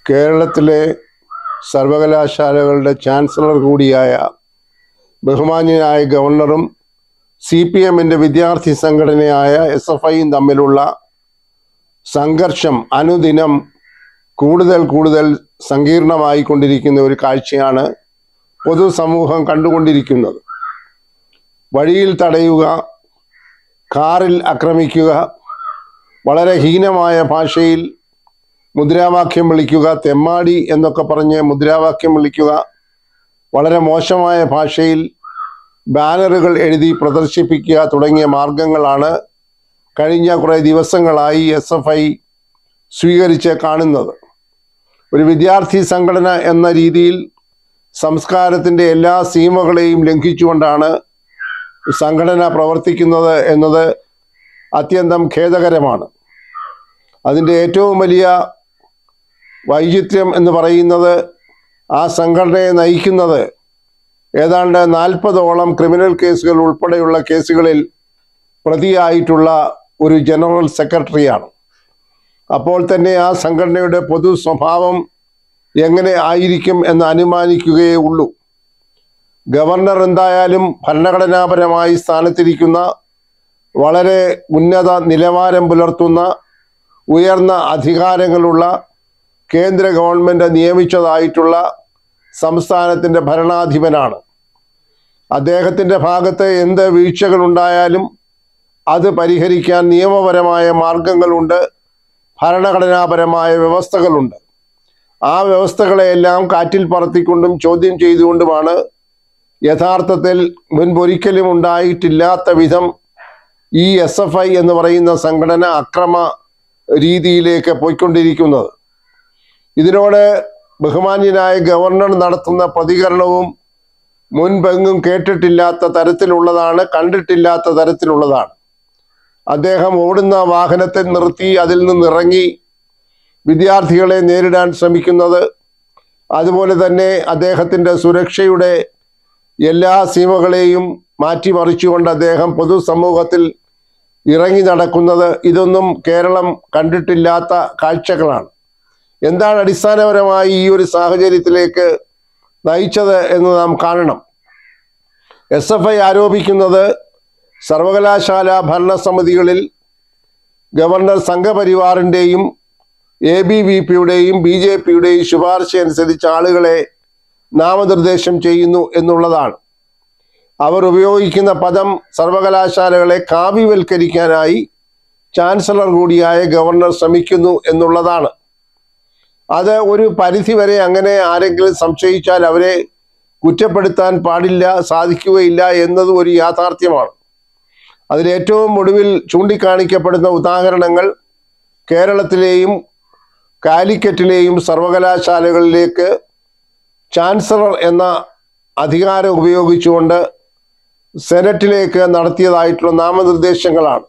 കേരളത്തിലെ സർവകലാശാലകളുടെ ചാൻസലർ കൂടിയായ ബഹുമാന്യനായ ഗവർണറും സി പി എമ്മിൻ്റെ വിദ്യാർത്ഥി സംഘടനയായ എസ് എഫ് ഐയും തമ്മിലുള്ള സംഘർഷം അനുദിനം കൂടുതൽ കൂടുതൽ സങ്കീർണമായി കൊണ്ടിരിക്കുന്ന ഒരു കാഴ്ചയാണ് പൊതുസമൂഹം കണ്ടുകൊണ്ടിരിക്കുന്നത് വഴിയിൽ തടയുക കാറിൽ ആക്രമിക്കുക വളരെ ഹീനമായ ഭാഷയിൽ മുദ്രാവാക്യം വിളിക്കുക തെമ്മാടി എന്നൊക്കെ പറഞ്ഞ് മുദ്രാവാക്യം വിളിക്കുക വളരെ മോശമായ ഭാഷയിൽ ബാനറുകൾ എഴുതി പ്രദർശിപ്പിക്കുക തുടങ്ങിയ മാർഗങ്ങളാണ് കഴിഞ്ഞ കുറേ ദിവസങ്ങളായി എസ് എഫ് ഐ സ്വീകരിച്ച് കാണുന്നത് ഒരു വിദ്യാർത്ഥി സംഘടന എന്ന രീതിയിൽ സംസ്കാരത്തിൻ്റെ എല്ലാ സീമകളെയും ലംഘിച്ചുകൊണ്ടാണ് സംഘടന പ്രവർത്തിക്കുന്നത് എന്നത് അത്യന്തം ഖേദകരമാണ് അതിൻ്റെ ഏറ്റവും വലിയ വൈചിത്ര്യം എന്ന് പറയുന്നത് ആ സംഘടനയെ നയിക്കുന്നത് ഏതാണ്ട് നാൽപ്പതോളം ക്രിമിനൽ കേസുകൾ ഉൾപ്പെടെയുള്ള കേസുകളിൽ പ്രതിയായിട്ടുള്ള ഒരു ജനറൽ സെക്രട്ടറിയാണ് അപ്പോൾ തന്നെ ആ സംഘടനയുടെ പൊതു സ്വഭാവം എങ്ങനെ ആയിരിക്കും എന്ന് അനുമാനിക്കുകയേ ഉള്ളൂ ഗവർണർ എന്തായാലും ഭരണഘടനാപരമായി സ്ഥാനത്തിരിക്കുന്ന വളരെ ഉന്നത നിലവാരം പുലർത്തുന്ന ഉയർന്ന അധികാരങ്ങളുള്ള കേന്ദ്ര ഗവൺമെൻറ് നിയമിച്ചതായിട്ടുള്ള സംസ്ഥാനത്തിൻ്റെ ഭരണാധിപനാണ് അദ്ദേഹത്തിൻ്റെ ഭാഗത്ത് എന്ത് വീഴ്ചകളുണ്ടായാലും അത് പരിഹരിക്കാൻ നിയമപരമായ മാർഗങ്ങളുണ്ട് ഭരണഘടനാപരമായ വ്യവസ്ഥകളുണ്ട് ആ വ്യവസ്ഥകളെയെല്ലാം കാറ്റിൽ പറത്തിക്കൊണ്ടും ചോദ്യം ചെയ്തുകൊണ്ടുമാണ് യഥാർത്ഥത്തിൽ മുൻപൊരിക്കലും ഉണ്ടായിട്ടില്ലാത്ത വിധം ഈ എസ് എഫ് ഐ എന്ന് പറയുന്ന സംഘടന അക്രമ രീതിയിലേക്ക് പോയിക്കൊണ്ടിരിക്കുന്നത് ഇതിനോട് ബഹുമാന്യനായ ഗവർണർ നടത്തുന്ന പ്രതികരണവും മുൻപെങ്ങും കേട്ടിട്ടില്ലാത്ത തരത്തിലുള്ളതാണ് കണ്ടിട്ടില്ലാത്ത തരത്തിലുള്ളതാണ് അദ്ദേഹം ഓടുന്ന വാഹനത്തെ നിർത്തി അതിൽ നിന്നിറങ്ങി വിദ്യാർത്ഥികളെ നേരിടാൻ ശ്രമിക്കുന്നത് അതുപോലെ തന്നെ അദ്ദേഹത്തിൻ്റെ സുരക്ഷയുടെ എല്ലാ സീമകളെയും മാറ്റിമറിച്ചുകൊണ്ട് അദ്ദേഹം പൊതുസമൂഹത്തിൽ ഇറങ്ങി നടക്കുന്നത് ഇതൊന്നും കേരളം കണ്ടിട്ടില്ലാത്ത കാഴ്ചകളാണ് എന്താണ് അടിസ്ഥാനപരമായി ഈ ഒരു സാഹചര്യത്തിലേക്ക് നയിച്ചത് എന്ന് നാം കാണണം എസ് എഫ് ഐ ആരോപിക്കുന്നത് സർവകലാശാല ഭരണസമിതികളിൽ ഗവർണർ സംഘപരിവാറിൻ്റെയും എ ബി വി പിയുടെയും ബി ജെ പിയുടെയും ശുപാർശ അനുസരിച്ച് ആളുകളെ നാമനിർദ്ദേശം ചെയ്യുന്നു എന്നുള്ളതാണ് അവർ ഉപയോഗിക്കുന്ന പദം സർവകലാശാലകളെ കാവ്യവൽക്കരിക്കാനായി ചാൻസലർ കൂടിയായ ഗവർണർ ശ്രമിക്കുന്നു എന്നുള്ളതാണ് അത് ഒരു പരിധിവരെ അങ്ങനെ ആരെങ്കിലും സംശയിച്ചാൽ അവരെ കുറ്റപ്പെടുത്താൻ പാടില്ല സാധിക്കുകയില്ല എന്നത് ഒരു യാഥാർത്ഥ്യമാണ് അതിലേറ്റവും ഒടുവിൽ ചൂണ്ടിക്കാണിക്കപ്പെടുന്ന ഉദാഹരണങ്ങൾ കേരളത്തിലെയും കാലിക്കറ്റിലെയും സർവകലാശാലകളിലേക്ക് ചാൻസലർ എന്ന അധികാരം ഉപയോഗിച്ചുകൊണ്ട് സെനറ്റിലേക്ക് നടത്തിയതായിട്ടുള്ള നാമനിർദ്ദേശങ്ങളാണ്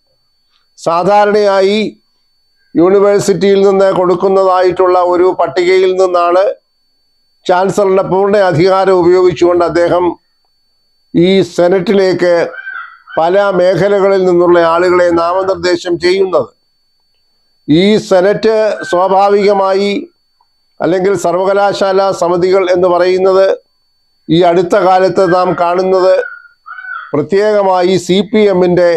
സാധാരണയായി യൂണിവേഴ്സിറ്റിയിൽ നിന്ന് കൊടുക്കുന്നതായിട്ടുള്ള ഒരു പട്ടികയിൽ നിന്നാണ് ചാൻസലറുടെ പൂർണ്ണ അധികാരം ഉപയോഗിച്ചുകൊണ്ട് അദ്ദേഹം ഈ സെനറ്റിലേക്ക് പല മേഖലകളിൽ നിന്നുള്ള ആളുകളെ നാമനിർദ്ദേശം ചെയ്യുന്നത് ഈ സെനറ്റ് സ്വാഭാവികമായി അല്ലെങ്കിൽ സർവകലാശാല സമിതികൾ എന്ന് പറയുന്നത് ഈ അടുത്ത കാലത്ത് നാം കാണുന്നത് പ്രത്യേകമായി സി പി എമ്മിൻ്റെ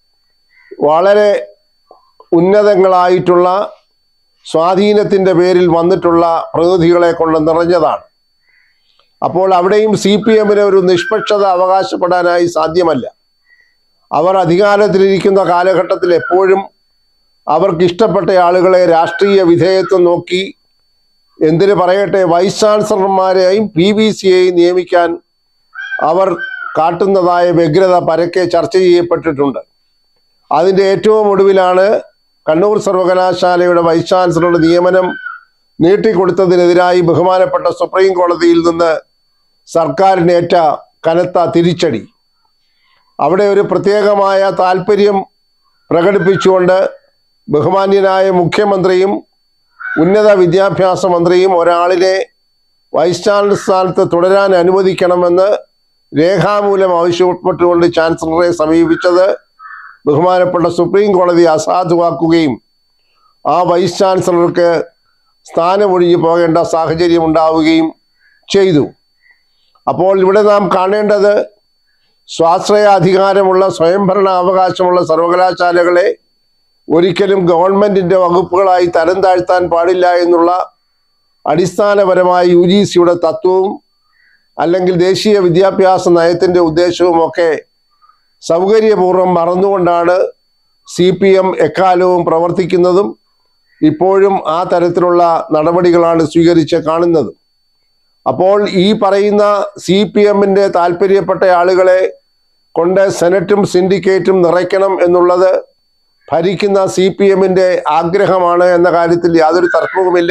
വളരെ ഉന്നതങ്ങളായിട്ടുള്ള സ്വാധീനത്തിൻ്റെ പേരിൽ വന്നിട്ടുള്ള പ്രതിനിധികളെ കൊണ്ട് നിറഞ്ഞതാണ് അപ്പോൾ അവിടെയും സി പി എമ്മിന് ഒരു നിഷ്പക്ഷത അവകാശപ്പെടാനായി സാധ്യമല്ല അവർ അധികാരത്തിലിരിക്കുന്ന കാലഘട്ടത്തിൽ എപ്പോഴും അവർക്ക് ഇഷ്ടപ്പെട്ട ആളുകളെ രാഷ്ട്രീയ വിധേയത്വം നോക്കി എന്തിനു പറയട്ടെ വൈസ് ചാൻസലർമാരെയും പി ബി സിയെയും നിയമിക്കാൻ അവർ കാട്ടുന്നതായ വ്യഗ്രത പരക്കെ ചർച്ച ചെയ്യപ്പെട്ടിട്ടുണ്ട് അതിൻ്റെ ഏറ്റവും ഒടുവിലാണ് കണ്ണൂർ സർവകലാശാലയുടെ വൈസ് ചാൻസലറുടെ നിയമനം നീട്ടിക്കൊടുത്തതിനെതിരായി ബഹുമാനപ്പെട്ട സുപ്രീം കോടതിയിൽ നിന്ന് സർക്കാരിനേറ്റ കനത്ത തിരിച്ചടി അവിടെ ഒരു പ്രത്യേകമായ താല്പര്യം പ്രകടിപ്പിച്ചുകൊണ്ട് ബഹുമാന്യനായ മുഖ്യമന്ത്രിയും ഉന്നത വിദ്യാഭ്യാസ മന്ത്രിയും ഒരാളിനെ വൈസ് ചാൻസലർ സ്ഥാനത്ത് തുടരാൻ അനുവദിക്കണമെന്ന് രേഖാമൂലം ആവശ്യപ്പെട്ടുകൊണ്ട് ചാൻസലറെ സമീപിച്ചത് ബഹുമാനപ്പെട്ട സുപ്രീം കോടതി അസാധുവാക്കുകയും ആ വൈസ് ചാൻസലർക്ക് സ്ഥാനമൊഴിഞ്ഞു പോകേണ്ട സാഹചര്യം ഉണ്ടാവുകയും ചെയ്തു അപ്പോൾ ഇവിടെ നാം കാണേണ്ടത് സ്വാശ്രയ അധികാരമുള്ള സ്വയംഭരണ അവകാശമുള്ള സർവകലാശാലകളെ ഒരിക്കലും ഗവൺമെന്റിന്റെ വകുപ്പുകളായി തരം താഴ്ത്താൻ പാടില്ല എന്നുള്ള അടിസ്ഥാനപരമായ യു ജി സിയുടെ തത്വവും അല്ലെങ്കിൽ ദേശീയ വിദ്യാഭ്യാസ നയത്തിന്റെ ഉദ്ദേശവും ഒക്കെ സൗകര്യപൂർവ്വം മറന്നുകൊണ്ടാണ് സി പി എം എക്കാലവും പ്രവർത്തിക്കുന്നതും ഇപ്പോഴും ആ തരത്തിലുള്ള നടപടികളാണ് സ്വീകരിച്ച് കാണുന്നത് അപ്പോൾ ഈ പറയുന്ന സി പി എമ്മിൻ്റെ താല്പര്യപ്പെട്ട ആളുകളെ കൊണ്ട് സെനറ്റും സിൻഡിക്കേറ്റും നിറയ്ക്കണം എന്നുള്ളത് ഭരിക്കുന്ന സി പി എമ്മിൻ്റെ ആഗ്രഹമാണ് എന്ന കാര്യത്തിൽ യാതൊരു തർക്കവുമില്ല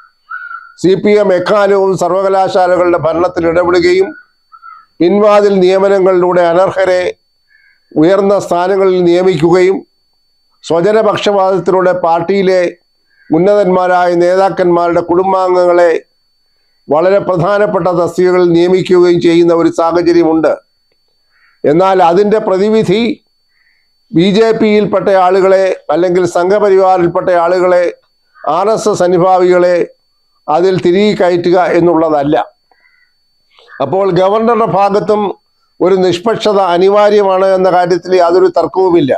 സി പി എം എക്കാലവും സർവകലാശാലകളുടെ ഭരണത്തിൽ ഇടപെടുകയും പിൻവാതിൽ നിയമനങ്ങളിലൂടെ അനർഹരെ ഉയർന്ന സ്ഥാനങ്ങളിൽ നിയമിക്കുകയും സ്വജനപക്ഷപാതത്തിലൂടെ പാർട്ടിയിലെ ഉന്നതന്മാരായ നേതാക്കന്മാരുടെ കുടുംബാംഗങ്ങളെ വളരെ പ്രധാനപ്പെട്ട തസ്തികകളിൽ നിയമിക്കുകയും ചെയ്യുന്ന ഒരു സാഹചര്യമുണ്ട് എന്നാൽ അതിൻ്റെ പ്രതിവിധി ബി ജെ പിയിൽപ്പെട്ട ആളുകളെ അല്ലെങ്കിൽ സംഘപരിവാറിൽപ്പെട്ട ആളുകളെ ആർ എസ് എസ് അനുഭാവികളെ അതിൽ തിരികെ കയറ്റുക എന്നുള്ളതല്ല അപ്പോൾ ഗവർണറുടെ ഭാഗത്തും ഒരു നിഷ്പക്ഷത അനിവാര്യമാണ് എന്ന കാര്യത്തിൽ യാതൊരു തർക്കവുമില്ല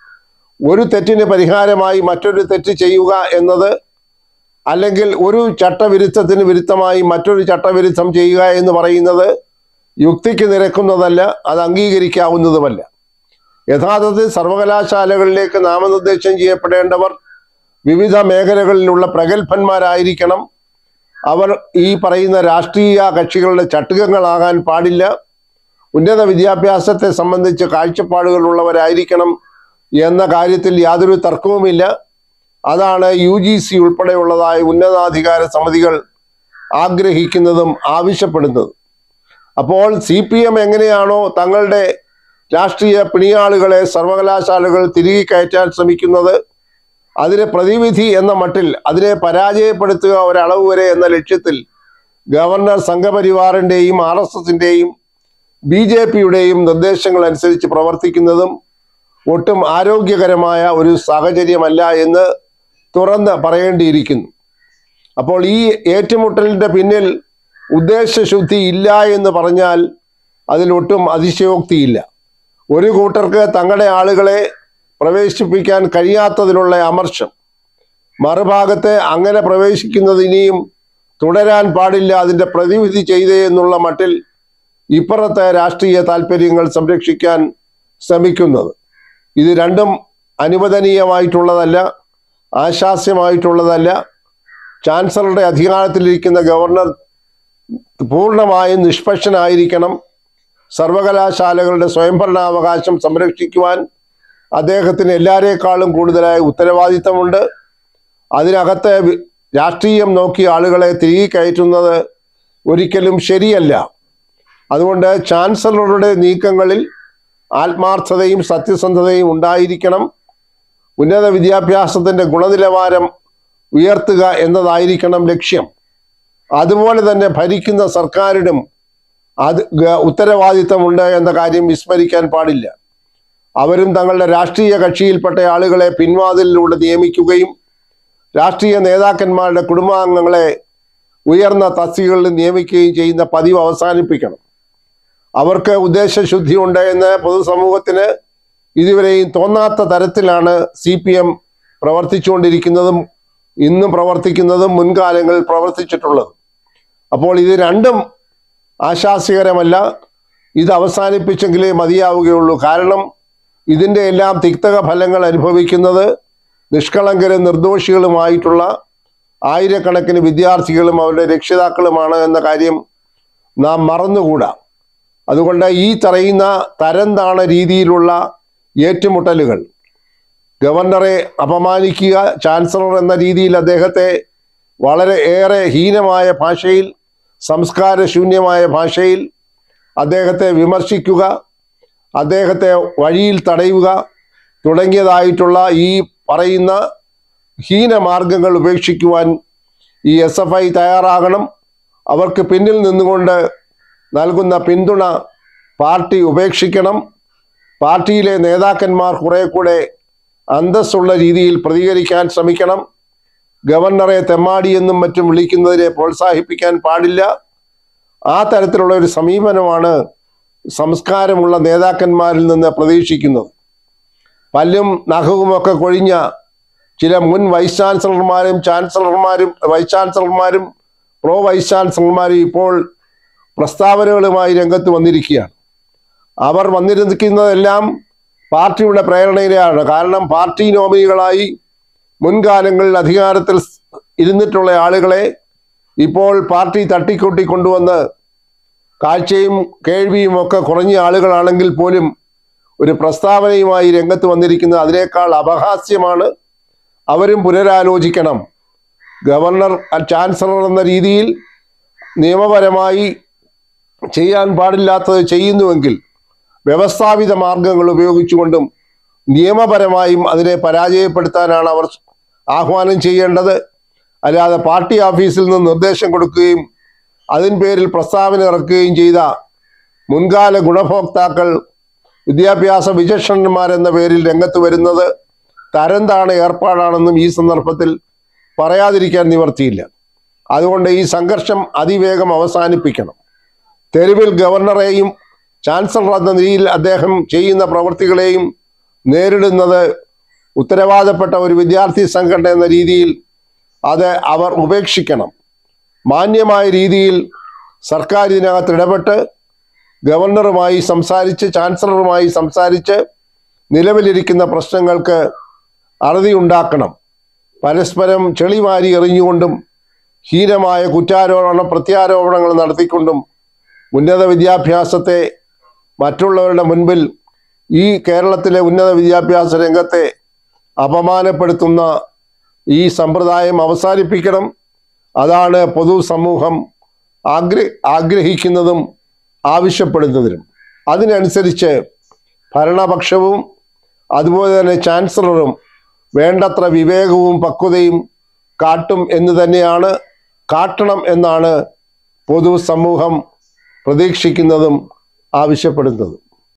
ഒരു തെറ്റിന് പരിഹാരമായി മറ്റൊരു തെറ്റ് ചെയ്യുക എന്നത് അല്ലെങ്കിൽ ഒരു ചട്ടവിരുദ്ധത്തിന് വിരുദ്ധമായി മറ്റൊരു ചട്ടവിരുദ്ധം ചെയ്യുക എന്ന് പറയുന്നത് യുക്തിക്ക് നിരക്കുന്നതല്ല അത് അംഗീകരിക്കാവുന്നതുമല്ല യഥാർത്ഥത്തിൽ സർവകലാശാലകളിലേക്ക് നാമനിർദ്ദേശം ചെയ്യപ്പെടേണ്ടവർ വിവിധ മേഖലകളിലുള്ള പ്രഗത്ഭന്മാരായിരിക്കണം അവർ ഈ പറയുന്ന രാഷ്ട്രീയ കക്ഷികളുടെ ചട്ടുകങ്ങളാകാൻ പാടില്ല ഉന്നത വിദ്യാഭ്യാസത്തെ സംബന്ധിച്ച് കാഴ്ചപ്പാടുകളുള്ളവരായിരിക്കണം എന്ന കാര്യത്തിൽ യാതൊരു തർക്കവുമില്ല അതാണ് യു ജി സി ഉൾപ്പെടെയുള്ളതായ ഉന്നതാധികാര സമിതികൾ ആഗ്രഹിക്കുന്നതും ആവശ്യപ്പെടുന്നതും അപ്പോൾ സി പി എം എങ്ങനെയാണോ തങ്ങളുടെ രാഷ്ട്രീയ പിണിയാളുകളെ സർവകലാശാലകൾ തിരികെ കയറ്റാൻ ശ്രമിക്കുന്നത് അതിനെ പ്രതിവിധി എന്ന മട്ടിൽ അതിനെ പരാജയപ്പെടുത്തുക ഒരളവ് വരെ എന്ന ലക്ഷ്യത്തിൽ ഗവർണർ സംഘപരിവാറിന്റെയും ആർ എസ് എസിന്റെയും ബി ജെ പിയുടെയും നിർദ്ദേശങ്ങൾ അനുസരിച്ച് പ്രവർത്തിക്കുന്നതും ഒട്ടും ആരോഗ്യകരമായ ഒരു സാഹചര്യമല്ല എന്ന് തുറന്ന് പറയേണ്ടിയിരിക്കുന്നു അപ്പോൾ ഈ ഏറ്റുമുട്ടലിന്റെ പിന്നിൽ ഉദ്ദേശശുദ്ധി ഇല്ല എന്ന് പറഞ്ഞാൽ അതിലൊട്ടും അതിശയോക്തിയില്ല ഒരു കൂട്ടർക്ക് തങ്ങളുടെ ആളുകളെ പ്രവേശിപ്പിക്കാൻ കഴിയാത്തതിലുള്ള അമർഷം മറുഭാഗത്തെ അങ്ങനെ പ്രവേശിക്കുന്നത് ഇനിയും തുടരാൻ പാടില്ല അതിൻ്റെ പ്രതിവിധി ചെയ്തേ എന്നുള്ള മട്ടിൽ ഇപ്പുറത്തെ രാഷ്ട്രീയ താല്പര്യങ്ങൾ സംരക്ഷിക്കാൻ ശ്രമിക്കുന്നത് ഇത് രണ്ടും അനുവദനീയമായിട്ടുള്ളതല്ല ആശാസ്യമായിട്ടുള്ളതല്ല ചാൻസലറുടെ അധികാരത്തിലിരിക്കുന്ന ഗവർണർ പൂർണ്ണമായും നിഷ്പക്ഷനായിരിക്കണം സർവകലാശാലകളുടെ സ്വയംഭരണാവകാശം സംരക്ഷിക്കുവാൻ അദ്ദേഹത്തിന് എല്ലാവരേക്കാളും കൂടുതലായ ഉത്തരവാദിത്തമുണ്ട് അതിനകത്ത് വി- രാഷ്ട്രീയം നോക്കി ആളുകളെ തിരികെ കയറ്റുന്നത് ഒരിക്കലും ശരിയല്ല അതുകൊണ്ട് ചാൻസലറുടെ നീക്കങ്ങളിൽ ആത്മാർത്ഥതയും സത്യസന്ധതയും ഉണ്ടായിരിക്കണം ഉന്നത വിദ്യാഭ്യാസത്തിൻ്റെ ഗുണനിലവാരം ഉയർത്തുക എന്നതായിരിക്കണം ലക്ഷ്യം അതുപോലെ തന്നെ ഭരിക്കുന്ന സർക്കാരിനും അത് ഗ- ഉത്തരവാദിത്തമുണ്ട് എന്ന കാര്യം വിസ്മരിക്കാൻ പാടില്ല അവരും തങ്ങളുടെ രാഷ്ട്രീയ കക്ഷിയിൽപ്പെട്ട ആളുകളെ പിൻവാതിലിലൂടെ നിയമിക്കുകയും രാഷ്ട്രീയ നേതാക്കന്മാരുടെ കുടുംബാംഗങ്ങളെ ഉയർന്ന തസ്തികകളിൽ നിയമിക്കുകയും ചെയ്യുന്ന പതിവ് അവസാനിപ്പിക്കണം അവർക്ക് ഉദ്ദേശശുദ്ധിയുണ്ട് എന്ന് പൊതുസമൂഹത്തിന് ഇതുവരെയും തോന്നാത്ത തരത്തിലാണ് സി പി എം പ്രവർത്തിച്ചുകൊണ്ടിരിക്കുന്നതും ഇന്നും പ്രവർത്തിക്കുന്നതും മുൻകാലങ്ങളിൽ പ്രവർത്തിച്ചിട്ടുള്ളതും അപ്പോൾ ഇത് രണ്ടും ആശാസ്യകരമല്ല ഇത് അവസാനിപ്പിച്ചെങ്കിലേ മതിയാവുകയുള്ളൂ കാരണം ഇതിൻ്റെ എല്ലാം തിക്തക ഫലങ്ങൾ അനുഭവിക്കുന്നത് നിഷ്കളങ്കരും നിർദോഷികളുമായിട്ടുള്ള ആയിരക്കണക്കിന് വിദ്യാർത്ഥികളും അവരുടെ രക്ഷിതാക്കളുമാണ് എന്ന കാര്യം നാം മറന്നുകൂടാ അതുകൊണ്ട് ഈ പറയുന്ന തരം താണ രീതിയിലുള്ള ഏറ്റുമുട്ടലുകൾ ഗവർണറെ അപമാനിക്കുക ചാൻസലർ എന്ന രീതിയിൽ അദ്ദേഹത്തെ വളരെ ഏറെ ഹീനമായ ഭാഷയിൽ സംസ്കാരശൂന്യമായ ഭാഷയിൽ അദ്ദേഹത്തെ വിമർശിക്കുക അദ്ദേഹത്തെ വഴിയിൽ തടയുക തുടങ്ങിയതായിട്ടുള്ള ഈ പറയുന്ന ഹീനമാർഗങ്ങൾ ഉപേക്ഷിക്കുവാൻ ഈ എസ് എഫ് ഐ തയ്യാറാകണം അവർക്ക് പിന്നിൽ നിന്നുകൊണ്ട് നൽകുന്ന പിന്തുണ പാർട്ടി ഉപേക്ഷിക്കണം പാർട്ടിയിലെ നേതാക്കന്മാർ കുറെ കൂടെ അന്തസ്സുള്ള രീതിയിൽ പ്രതികരിക്കാൻ ശ്രമിക്കണം ഗവർണറെ തെമ്മാടി എന്നും മറ്റും വിളിക്കുന്നതിനെ പ്രോത്സാഹിപ്പിക്കാൻ പാടില്ല ആ തരത്തിലുള്ള ഒരു സമീപനമാണ് സംസ്കാരമുള്ള നേതാക്കന്മാരിൽ നിന്ന് പ്രതീക്ഷിക്കുന്നത് പല്ലും നഖവുമൊക്കെ കൊഴിഞ്ഞ ചില മുൻ വൈസ് ചാൻസലർമാരും ചാൻസലർമാരും വൈസ് ചാൻസലർമാരും പ്രോ വൈസ് ചാൻസലർമാരും ഇപ്പോൾ പ്രസ്താവനകളുമായി രംഗത്ത് വന്നിരിക്കുകയാണ് അവർ വന്നിരിക്കുന്നതെല്ലാം പാർട്ടിയുടെ പ്രേരണയിലാണ് കാരണം പാർട്ടി നോമിനികളായി മുൻകാലങ്ങളിൽ അധികാരത്തിൽ സ് ഇരുന്നിട്ടുള്ള ആളുകളെ ഇപ്പോൾ പാർട്ടി തട്ടിക്കൂട്ടി കൊണ്ടുവന്ന് കാഴ്ചയും കേൾവിയും ഒക്കെ കുറഞ്ഞ ആളുകളാണെങ്കിൽ പോലും ഒരു പ്രസ്താവനയുമായി രംഗത്ത് വന്നിരിക്കുന്നത് അതിനേക്കാൾ അപഹാസ്യമാണ് അവരും പുനരാലോചിക്കണം ഗവർണർ ചാൻസലർ എന്ന രീതിയിൽ നിയമപരമായി ചെയ്യാൻ പാടില്ലാത്തത് ചെയ്യുന്നുവെങ്കിൽ വ്യവസ്ഥാപിത മാർഗങ്ങൾ ഉപയോഗിച്ചുകൊണ്ടും നിയമപരമായും അതിനെ പരാജയപ്പെടുത്താനാണ് അവർ ആഹ്വാനം ചെയ്യേണ്ടത് അല്ലാതെ പാർട്ടി ഓഫീസിൽ നിന്ന് നിർദ്ദേശം കൊടുക്കുകയും അതിൻ പേരിൽ പ്രസ്താവന ഇറക്കുകയും ചെയ്ത മുൻകാല ഗുണഭോക്താക്കൾ വിദ്യാഭ്യാസ വിചക്ഷണന്മാരെന്ന പേരിൽ രംഗത്ത് വരുന്നത് തരം താണ ഏർപ്പാടാണെന്നും ഈ സന്ദർഭത്തിൽ പറയാതിരിക്കാൻ നിവർത്തിയില്ല അതുകൊണ്ട് ഈ സംഘർഷം അതിവേഗം അവസാനിപ്പിക്കണം തെരുവിൽ ഗവർണറെയും ചാൻസലർ എന്ന നിലയിൽ അദ്ദേഹം ചെയ്യുന്ന പ്രവൃത്തികളെയും നേരിടുന്നത് ഉത്തരവാദപ്പെട്ട ഒരു വിദ്യാർത്ഥി സംഘടന എന്ന രീതിയിൽ അത് അവർ ഉപേക്ഷിക്കണം മാന്യമായ രീതിയിൽ സർക്കാർ ഇതിനകത്ത് ഇടപെട്ട് ഗവർണറുമായി സംസാരിച്ച് ചാൻസലറുമായി സംസാരിച്ച് നിലവിലിരിക്കുന്ന പ്രശ്നങ്ങൾക്ക് അറുതി ഉണ്ടാക്കണം പരസ്പരം ചെളിവാരി എറിഞ്ഞുകൊണ്ടും ഹീനമായ കുറ്റാരോപണ പ്രത്യാരോപണങ്ങൾ നടത്തിക്കൊണ്ടും ഉന്നത വിദ്യാഭ്യാസത്തെ മറ്റുള്ളവരുടെ മുൻപിൽ ഈ കേരളത്തിലെ ഉന്നത വിദ്യാഭ്യാസ രംഗത്തെ അപമാനപ്പെടുത്തുന്ന ഈ സമ്പ്രദായം അവസാനിപ്പിക്കണം അതാണ് പൊതുസമൂഹം ആഗ്ര ആഗ്രഹിക്കുന്നതും ആവശ്യപ്പെടുന്നതിനും അതിനനുസരിച്ച് ഭരണപക്ഷവും അതുപോലെ തന്നെ ചാൻസലറും വേണ്ടത്ര വിവേകവും പക്വതയും കാട്ടും എന്ന് തന്നെയാണ് കാട്ടണം എന്നാണ് പൊതുസമൂഹം പ്രതീക്ഷിക്കുന്നതും ആവശ്യപ്പെടുന്നതും